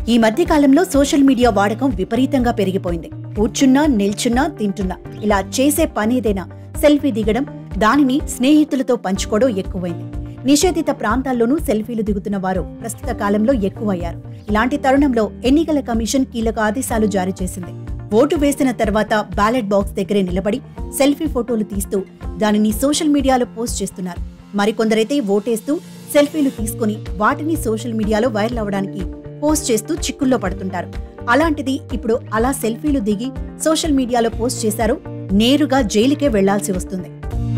ఈ మధ్య కాలంలో సోషల్ మీడియా వాడకం విపరీతంగా పెరిగిపోయింది కూర్చున్నా నిల్చున్నా తింటున్నా ఇలా చేసే పనేదైనా సెల్ఫీ దిగడం దానిని స్నేహితులతో పంచుకోవడం ఎక్కువైంది నిషేధిత ప్రాంతాల్లోనూ సెల్ఫీలు దిగుతున్న వారు ప్రస్తుత కాలంలో ఎక్కువయ్యారు ఇలాంటి తరుణంలో ఎన్నికల కమిషన్ కీలక ఆదేశాలు జారీ చేసింది ఓటు వేసిన తర్వాత బ్యాలెట్ బాక్స్ దగ్గరే నిలబడి సెల్ఫీ ఫోటోలు తీస్తూ దానిని సోషల్ మీడియాలో పోస్ట్ చేస్తున్నారు మరికొందరైతే ఓటేస్తూ సెల్ఫీలు తీసుకుని వాటిని సోషల్ మీడియాలో వైరల్ అవ్వడానికి పోస్ట్ చేస్తూ చిక్కుల్లో పడుతుంటారు అలాంటిది ఇప్పుడు అలా సెల్ఫీలు దిగి సోషల్ మీడియాలో పోస్ట్ చేశారు నేరుగా జైలుకే వెళ్లాల్సి వస్తుంది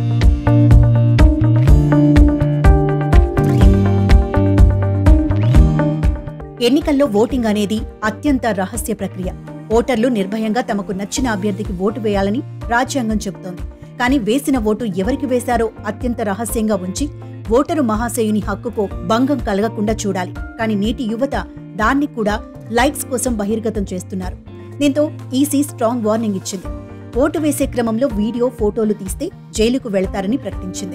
ఎన్నికల్లో ఓటింగ్ అనేది అత్యంత రహస్య ప్రక్రియ ఓటర్లు నిర్భయంగా తమకు నచ్చిన అభ్యర్థికి ఓటు వేయాలని రాజ్యాంగం చెబుతోంది కానీ వేసిన ఓటు ఎవరికి వేశారో అత్యంత రహస్యంగా ఉంచి ఓటరు మహాశయుని హక్కుకు భంగం కలగకుండా చూడాలి కానీ నేటి యువత దాన్ని కూడా లైక్స్ కోసం బహిర్గతం చేస్తున్నారు దీంతో ఈసీ స్ట్రాంగ్ వార్నింగ్ ఇచ్చింది ఓటు వేసే క్రమంలో వీడియో ఫోటోలు తీస్తే జైలుకు వెళతారని ప్రకటించింది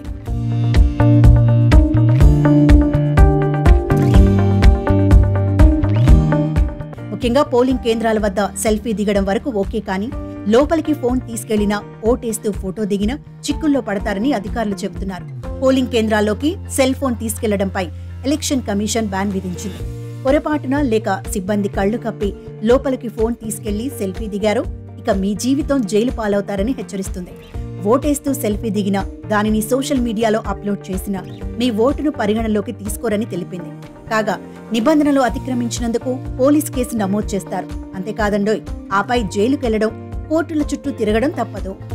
ముఖ్యంగా పోలింగ్ కేంద్రాల వద్ద సెల్ఫీ దిగడం వరకు ఓకే కానీ లోపలికి ఫోన్ తీసుకెళ్లినా ఓటేస్తూ ఫోటో దిగినా చిక్కుల్లో పడతారని అధికారులు చెబుతున్నారు పోలింగ్ కేంద్రాల్లోకి సెల్ ఫోన్ తీసుకెళ్లడంపై ఎలక్షన్ కమిషన్ బ్యాన్ విధించింది పొరపాటున లేక సిబ్బంది కళ్లు కప్పి లోపలికి ఫోన్ తీసుకెళ్లి సెల్ఫీ దిగారో ఇక మీ జీవితం జైలు పాలవుతారని హెచ్చరిస్తుంది ఓటేస్తూ సెల్ఫీ దిగినా దానిని సోషల్ మీడియాలో అప్లోడ్ చేసినా మీ ఓటును పరిగణలోకి తీసుకోరని తెలిపింది కాగా నిబంధనలు అతిక్రమించినందుకు పోలీస్ కేసు నమోదు చేస్తారు అంతేకాదండోయ్ ఆపై జైలుకెళ్లడం కోర్టుల చుట్టూ తిరగడం తప్పదు